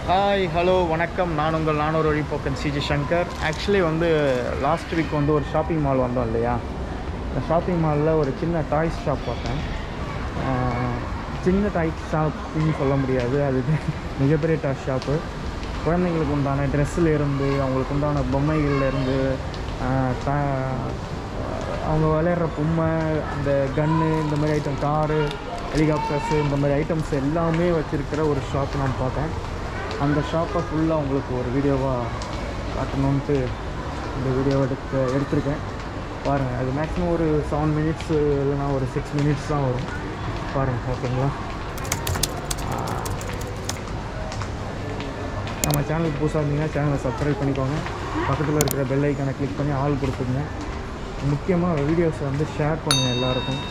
hi hello வணக்கம் நான் உங்கள் நானூறு வழிப்போக்கன் சிஜி சங்கர் ஆக்சுவலி வந்து லாஸ்ட் வீக் வந்து ஒரு ஷாப்பிங் மால் வந்தோம் இல்லையா இந்த ஷாப்பிங் மாலில் ஒரு சின்ன டாய்ஸ் ஷாப் பார்த்தேன் ஆஹ், சின்ன டாய்ஸ் ஷாப்னு சொல்ல முடியாது அது மிகப்பெரிய டாய்ஸ் ஷாப்பு குழந்தைங்களுக்கு உண்டான ட்ரெஸ்ஸில் இருந்து அவங்களுக்கு உண்டான பொம்மைகள்ல இருந்து ஆஹ், தா- அவங்க விளையாடுற பொம்மை அந்த கன்னு இந்த மாதிரி ஐட்டம் காரு ஹெலிகாப்டர்ஸு இந்த மாதிரி ஐட்டம்ஸ் எல்லாமே வச்சுருக்கிற ஒரு ஷாப் நான் பார்த்தேன் அந்த ஷாப்பை ஃபுல்லாக உங்களுக்கு ஒரு வீடியோவாக காட்டணுன்ட்டு இந்த வீடியோ எடுத்து எடுத்திருக்கேன் பாருங்கள் அது மேக்ஸிமம் ஒரு செவன் மினிட்ஸ் இல்லைனா ஒரு சிக்ஸ் மினிட்ஸ் தான் வரும் பாருங்கள் ஓகேங்களா ஆஹ், நம்ம சேனலுக்கு புதுசாக இருந்தீங்கன்னா சேனலை சப்ஸ்கிரைப் பண்ணிக்கோங்க பக்கத்தில் இருக்கிற பெல் ஐக்கானை கிளிக் பண்ணி ஆள் கொடுத்துருங்க முக்கியமாக வீடியோஸை வந்து ஷேர் பண்ணுங்கள் எல்லாருக்கும்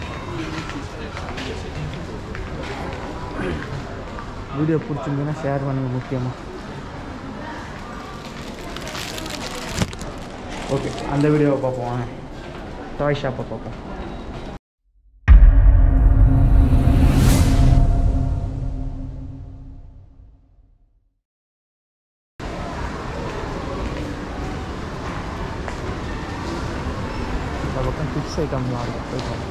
வீடியோ பிடிச்சிருந்ததுன்னா ஷேர் பண்ணுங்க முக்கியமாக ஓகே அந்த வீடியோவை பார்ப்போம் வாங்க டாய் ஷாப்பை பார்ப்போம் இந்த பக்கம் கிட்ஸ் ஐட்டம்லாம் இருக்கும் போய் பார்ப்போம்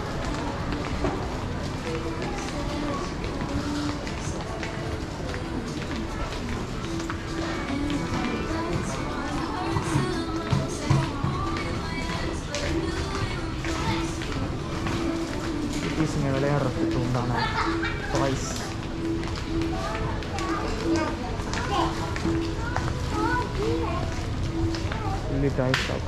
குட்டீஸுங்க விளையாடுறதுக்கு உண்டான டாய்ஸ் ಇಲ್ಲಿ ಟಾಯ್ ಶಾಪ್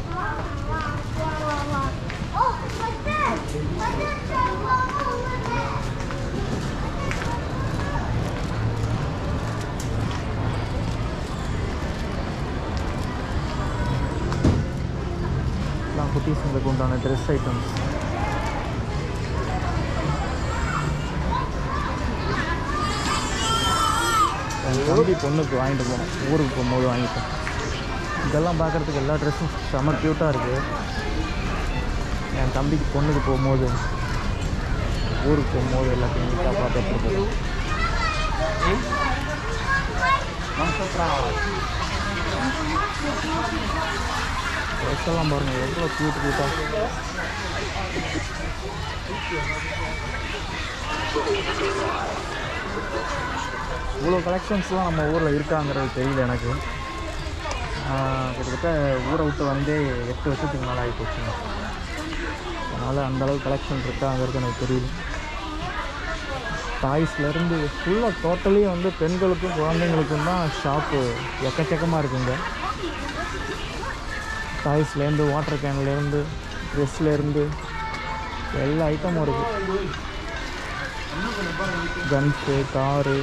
எல்லாம் குட்டீஸுங்களுக்கு உண்டான ட்ரெஸ் ஐட்டம்ஸ் என் தம்பி பொண்ணுக்கு வாங்கிட்டு போனோம் ஊருக்கு போகும்போது வாங்கிட்டேன் இதெல்லாம் பார்க்குறதுக்கு எல்லா ட்ரெஸ்ஸும் செம்ம க்யூட்டாக இருக்குது என் தம்பிக்கு பொண்ணுக்கு போகும்போது ஊருக்கு போகும்போது எல்லாத்தையும் நீட்டாக பார்த்துட்டு இருக்கோம் ட்ரெஸ் எல்லாம் பாருங்கள் எவ்வளோ க்யூட் க்யூட்டாக இவ்வளோ கலெக்ஷன்ஸ்லாம் நம்ம ஊரில் இருக்காங்கிறது தெரியல எனக்கு ஆஹ் கிட்டத்தட்ட ஊரை விட்டு வந்தே எட்டு வருஷத்துக்கு மேலே ஆகி போச்சுங்க அதனால் அந்தளவுக்கு கலெக்ஷன் இருக்காங்கிறது எனக்கு தெரியல டாய்ஸ்லேருந்து ஃபுல்லாக டோட்டலி வந்து பெண்களுக்கும் குழந்தைங்களுக்கும் தான் ஷாப்பு எக்கச்சக்கமாக இருக்குங்க டாய்ஸ்லேருந்து வாட்டர் கேன்லேருந்து ட்ரெஸ்லேருந்து எல்லா ஐட்டமும் இருக்குது கன்ஸு காரு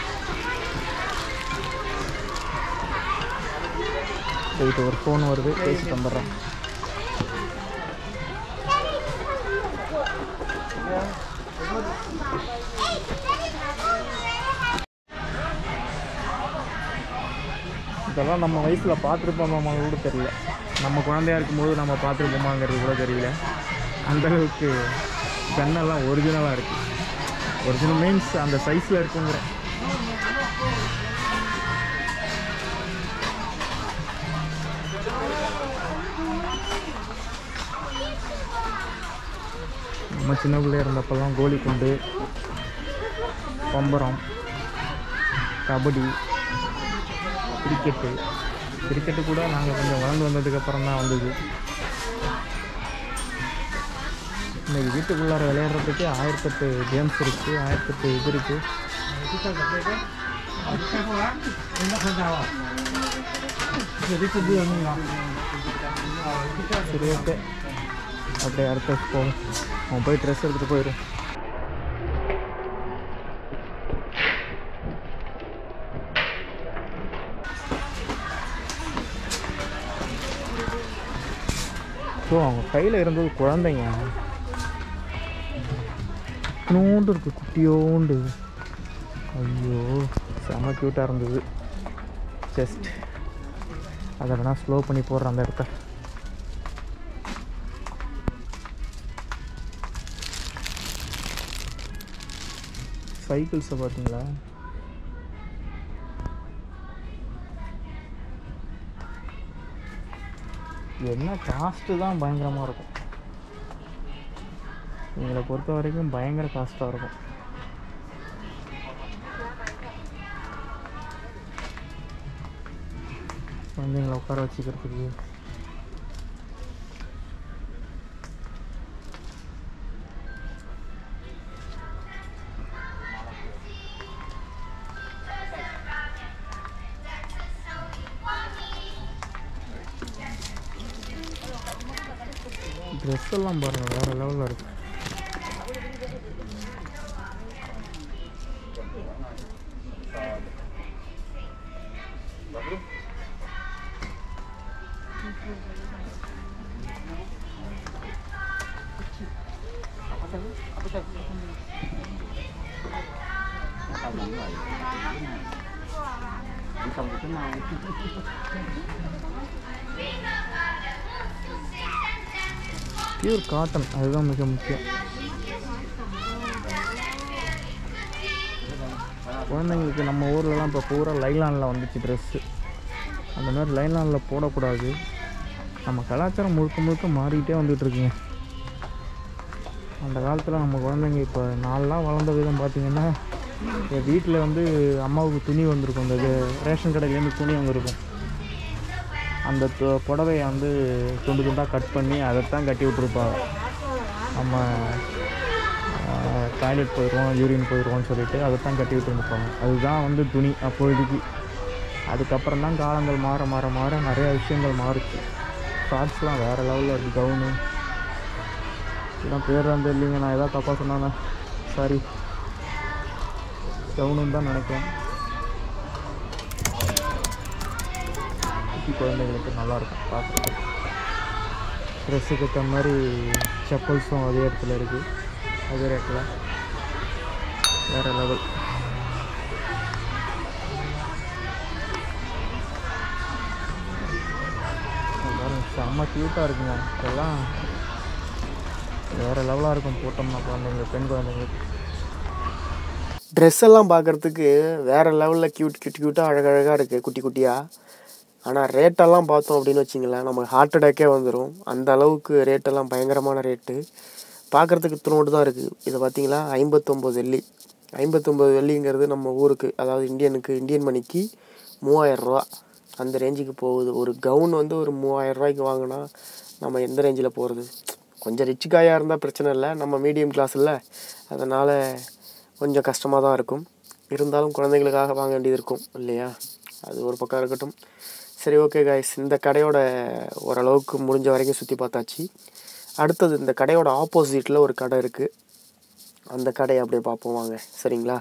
போயிட்டு ஒரு ஃபோன் வருது பேசி தந்துடுறேன் இதெல்லாம் நம்ம வயசில் பார்த்துருப்போமா கூட தெரியல நம்ம குழந்தையா இருக்கும்போது நம்ம பார்த்துருப்போமாங்கிறது கூட தெரியல அந்த அளவுக்கு கன்னெல்லாம் ஒரிஜினலாக இருக்குது ஒரிஜினல் மீன்ஸ் அந்த சைஸில் இருக்குங்கிற நம்ம சின்ன பிள்ளையா இருந்தப்பெல்லாம் கோலி குண்டு பம்பரம் கபடி கிரிக்கெட்டு கிரிக்கெட்டு கூட நாங்கள் கொஞ்சம் வளர்ந்து வந்ததுக்கப்புறம் தான் வந்தது இன்னைக்கு வீட்டுக்குள்ளார விளையாடுறதுக்கே ஆயிரத்தெட்டு கேம்ஸ் இருக்குது ஆயிரத்தெட்டு இது இருக்குது சரி ஓகே அப்படியே அடுத்த போவோம் அவன் போய் ட்ரெஸ் எடுத்துகிட்டு போயிடும் ஸோ அவங்க கையில் இருந்தது குழந்தைங்க நோண்டு இருக்கு குட்டியோண்டு ஐயோ செம்ம க்யூட்டாக இருந்தது ஜஸ்ட் அதை வேணால் ஸ்லோ பண்ணி போடுறேன் அந்த இடத்த சைக்கிள்ஸை பார்த்தீங்களா என்ன காஸ்ட்டு தான் பயங்கரமாக இருக்கும் எங்களை பொறுத்த வரைக்கும் பயங்கர காஸ்ட்டாக இருக்கும் குழந்தைங்களை உட்கார வச்சுக்கிறதுக்கு ட்ரெஸ் எல்லாம் பாருங்கள் வேறு லெவலில் இருக்கு Không được cái nào pure cotton அதுதான் மிக முக்கியம் குழந்தைங்களுக்கு நம்ம ஊர்லலாம் இப்போ பூரா லைலானில் வந்துச்சு ட்ரெஸ்ஸு அந்த மாதிரி லைலானில் போடக்கூடாது நம்ம கலாச்சாரம் முழுக்க முழுக்க மாறிக்கிட்டே வந்துட்டு இருக்குங்க அந்த காலத்தில் நம்ம குழந்தைங்க இப்போ நாளெலாம் வளர்ந்த விதம் பார்த்திங்கன்னா என் வீட்டில் வந்து அம்மாவுக்கு துணி வந்திருக்கும் இந்த இது ரேஷன் கடையிலேருந்து துணி வந்திருக்கும் அந்த து- புடவைய வந்து துண்டு துண்டாக கட் பண்ணி அதைத்தான் கட்டி விட்ருப்பாங்க நம்ம டாய்லெட் போயிடுவோம் யூரின் போயிடுவோம்னு சொல்லிட்டு அதைத்தான் கட்டி விட்டுருப்பாங்க அதுதான் வந்து துணி அப்பொழுதைக்கு அதுக்கப்புறம் தான் காலங்கள் மாற மாற மாற நிறையா விஷயங்கள் மாறுச்சு ஷார்ட்ஸ்லாம் வேறு லெவலில் இருக்குது கவுனு இதெல்லாம் பேர் வந்து இல்லைங்க நான் எதாவது தப்பாக சொன்னானே சாரி கவுனுன்னு தான் நினைக்கிறேன் குட்டி குழந்தைங்களுக்கு நல்லாயிருக்கும் பார்க்குறதுக்கு ட்ரெஸ்ஸுக்கு ஏற்ற மாதிரி செப்பல்ஸும் அதே இடத்துல இருக்குது அதே ரேட்டில் வேறு லெவல் பாருங்க செம்ம க்யூட்டாக இருக்குங்க இதெல்லாம் வேறு லெவலாக இருக்கும் போட்டோம்னா குழந்தைங்களுக்கு பெண் குழந்தைங்களுக்கு ட்ரெஸ் எல்லாம் பார்க்குறதுக்கு வேறு லெவலில் க்யூட் க்யூட் க்யூட்டாக அழகழகாக இருக்குது குட்டி குட்டியாக ஆனால் ரேட்டெல்லாம் பார்த்தோம் அப்படின்னு வச்சிங்களேன் நமக்கு ஹார்ட் அட்டாக்கே வந்துடும் அந்த அளவுக்கு ரேட்டெல்லாம் பயங்கரமான ரேட்டு பார்க்குறதுக்கு இத்தனோடு தான் இருக்குது இதை பார்த்தீங்களா ஐம்பத்தொம்போது வெள்ளி ஐம்பத்தொம்போது வெள்ளிங்கிறது நம்ம ஊருக்கு அதாவது இந்தியனுக்கு இந்தியன் மணிக்கு மூவாயிரரூவா அந்த ரேஞ்சுக்கு போகுது ஒரு கவுன் வந்து ஒரு மூவாயிரம் ரூபாய்க்கு வாங்கினா நம்ம எந்த ரேஞ்சில் போகிறது கொஞ்சம் ரிச் காயாக இருந்தால் பிரச்சனை இல்லை நம்ம மீடியம் கிளாஸ் இல்லை அதனால் கொஞ்சம் கஷ்டமாக தான் இருக்கும் இருந்தாலும் குழந்தைங்களுக்காக வாங்க வேண்டியது இருக்கும் இல்லையா அது ஒரு பக்கம் இருக்கட்டும் சரி ஓகே காய்ஸ் இந்த கடையோட ஓரளவுக்கு முடிஞ்ச வரைக்கும் சுற்றி பார்த்தாச்சு அடுத்தது இந்த கடையோட ஆப்போசிட்டில் ஒரு கடை இருக்குது அந்த கடையை அப்படியே பார்ப்போம் வாங்க சரிங்களா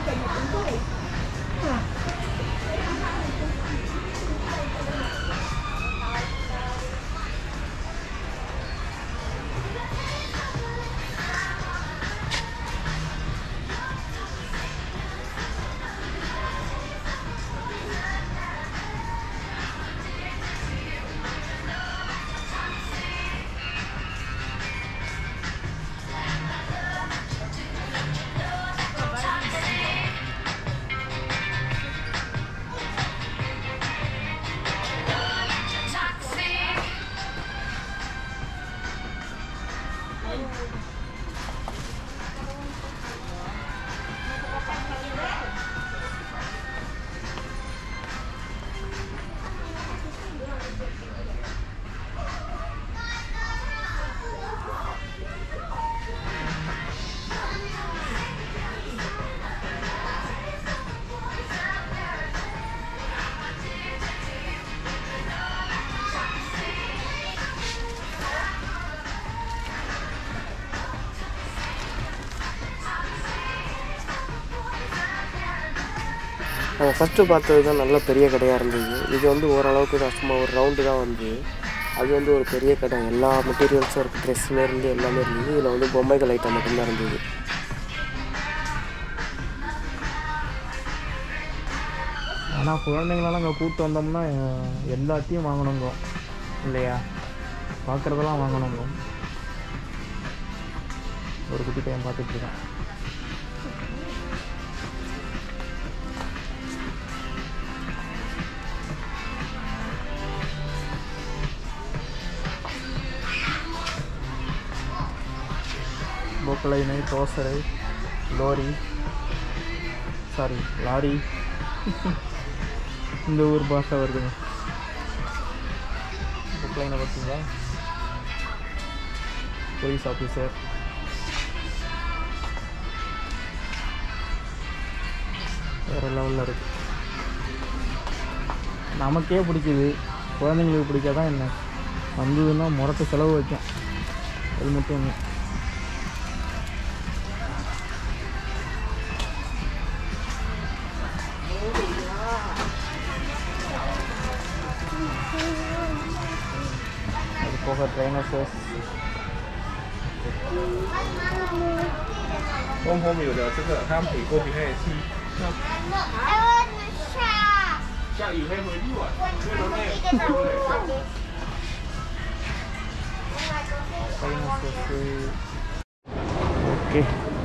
நம்ம ஃபஸ்ட்டு பார்த்தது தான் நல்ல பெரிய கடையாக இருந்தது இது வந்து ஓரளவுக்கு தான் சும்மா ஒரு ரவுண்டு தான் வந்து அது வந்து ஒரு பெரிய கடை எல்லா மெட்டீரியல்ஸும் இருக்குது ட்ரெஸ்லேருந்து எல்லாமே இருந்தது இதில் வந்து பொம்மைகள் ஐட்டம் மட்டும்தான் இருந்தது ஆனால் குழந்தைங்களெல்லாம் அங்கே கூப்பிட்டு வந்தோம்னா அஹ், எல்லாத்தையும் வாங்கணுங்க இல்லையா பார்க்குறதெல்லாம் வாங்கணுங்க ஒரு குட்டி பையன் பார்த்துட்டு இருக்கேன் Poclain dozer lorry sorry lorry இந்த ஊர் பாஷை வருதுங்க பொக்லைனை பார்த்தீங்களா போலீஸ் ஆஃபீஸர் வேறு லெவலில் இருக்கு நமக்கே பிடிக்குது குழந்தைங்களுக்கு பிடிக்காதான் என்ன வந்ததுன்னா முரட்டு செலவு வைக்கும் அது மட்டும் என்ன அது போக ட்ரைனர்ஸஸ் 东风有的这个，他们美国比那也是，下雨黑回去玩，这都那 ட்ரைனர்ஸஸ் ஓகே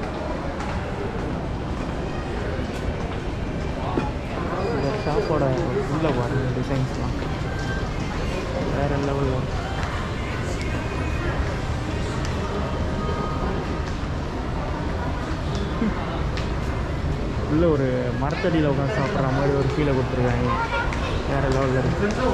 இந்த ஷாப்போட உள்ள பாருங்க டிசைன்ஸ்லாம் வேறு லெவலில் உள்ள ஒரு மரத்தடியில் உட்காந்து சாப்பிட்ற மாதிரி ஒரு ஃபீலை கொடுத்துருக்காங்க வேறு லெவலில் இருக்குது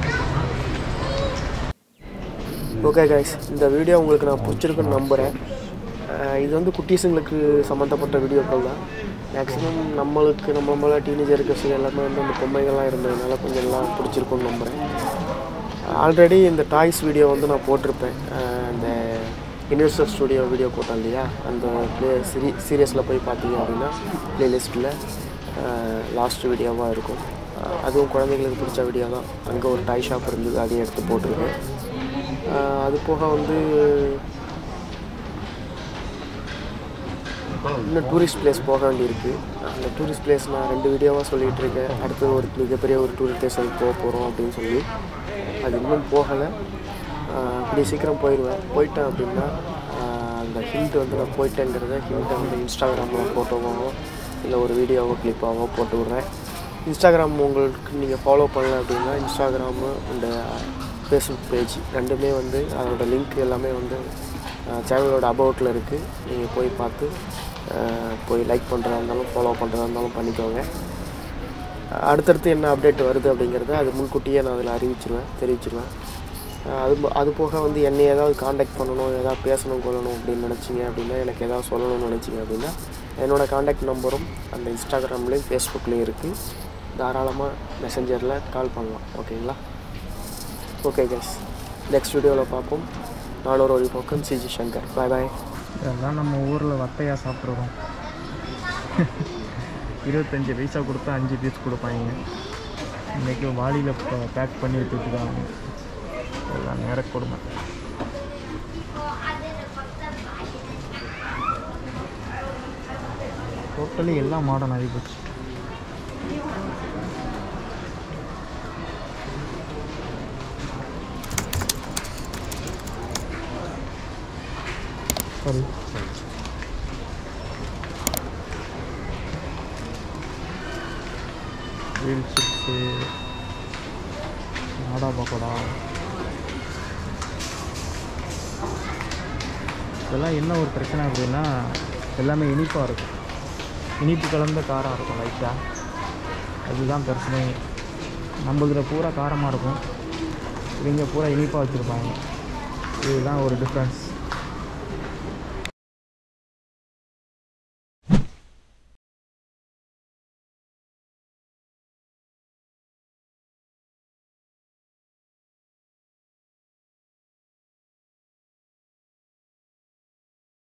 ஓகே கைஸ் இந்த வீடியோ உங்களுக்கு நான் பிடிச்சிருக்குன்னு நம்புகிறேன் அஹ் இது வந்து குட்டீஸுங்களுக்கு சம்மந்தப்பட்ட வீடியோக்கள் தான் மேக்ஸிமம் நம்மளுக்கு நம்ம நம்மள டீனேஜருக்கு எல்லாமே வந்து அந்த பொம்மைகள்லாம் இருந்ததுனால கொஞ்சம் எல்லாம் பிடிச்சிருக்குன்னு நம்புகிறேன் ஆல்ரெடி இந்த டாய்ஸ் வீடியோ வந்து நான் போட்டிருப்பேன் அஹ் இந்த யூனிவர்சல் ஸ்டுடியோ வீடியோ போட்டேன் இல்லையா அந்த ப்ளே சீரி சீரியஸில் போய் பார்த்தீங்க அப்படின்னா ப்ளேலிஸ்ட்டில் லாஸ்ட் வீடியோவாக இருக்கும் அஹ் அதுவும் குழந்தைங்களுக்கு பிடிச்ச வீடியோ தான் அங்கே ஒரு டாய் ஷாப் இருந்தது அதையும் எடுத்து போட்டிருக்கேன் அஹ் அது போக வந்து இன்னும் டூரிஸ்ட் பிளேஸ் போக வேண்டியிருக்கு அந்த டூரிஸ்ட் பிளேஸ் நான் ரெண்டு வீடியோவாக சொல்லிகிட்டு இருக்கேன் அடுத்து ஒரு மிகப்பெரிய ஒரு டூரிஸ்ட் பிளேஸ் அது போக போகிறோம் அப்படின்னு சொல்லி அது இன்னும் போகலை அப்படி சீக்கிரம் போயிடுவேன் போயிட்டேன் அப்படின்னா ஆஹ் அந்த ஹிண்ட் வந்து நான் போயிட்டேங்கிறத ஹிண்ட்டை வந்து இன்ஸ்டாகிராமில் ஃபோட்டோவாவோ இல்லை ஒரு வீடியோவோ கிளிப்பாவோ போட்டு விட்றேன் இன்ஸ்டாகிராம் உங்களுக்கு நீங்கள் ஃபாலோ பண்ணல அப்படின்னா இன்ஸ்டாகிராமு அண்ட் ஃபேஸ்புக் பேஜ் ரெண்டுமே வந்து அதோட லிங்க் எல்லாமே வந்து சேனலோட அபவுட்டில் இருக்குது நீங்கள் போய் பார்த்து அஹ், போய் லைக் பண்ணுறதா இருந்தாலும் ஃபாலோ பண்ணுறதா இருந்தாலும் பண்ணிக்கோங்க அடுத்தடுத்து என்ன அப்டேட் வருது அப்படிங்கிறத அது முன்கூட்டியே நான் அதில் அறிவிச்சிருவேன் தெரிவிச்சிருவேன் அஹ் அது போ- அது போக வந்து என்னை ஏதாவது காண்டாக்ட் பண்ணணும் ஏதாவது பேசணும் கொள்ளணும் அப்படின்னு நினச்சிங்க அப்படின்னா எனக்கு ஏதாவது சொல்லணும்னு நினச்சிங்க அப்படின்னா என்னோடய காண்டாக்ட் நம்பரும் அந்த இன்ஸ்டாகிராம்லேயும் ஃபேஸ்புக்லேயும் இருக்குது தாராளமாக மெசஞ்சரில் கால் பண்ணலாம் ஓகேங்களா ஓகே கைஸ் நெக்ஸ்ட் வீடியோவில் பார்ப்போம் நானூறு ஒரு பக்கம் சிஜி சங்கர் பாய் பாய் இதெல்லாம் நம்ம ஊரில் வத்தையாக சாப்பிட்றோம் இருபத்தஞ்சி பைசா கொடுத்தா அஞ்சு பீஸ் கொடுப்பாங்க இன்றைக்கி வாளியில் பேக் பண்ணி வச்சுருக்காங்க எல்லாம் நேர கொடுமை டோட்டலி எல்லாம் மாடர்ன் ஆகி போச்சு சரி வீல் சிப்ஸு நாடா பக்கோடா இதெல்லாம் என்ன ஒரு பிரச்சனை அப்படின்னா எல்லாமே இனிப்பாக இருக்கும் இனிப்பு கலந்த காரம் இருக்கும் லைட்டாக அதுதான் பிரச்சனை நம்மளுதுல பூரா காரமாக இருக்கும் இவங்க பூரா இனிப்பாக வச்சுருப்பாங்க இதுதான் ஒரு டிஃப்ரென்ஸ்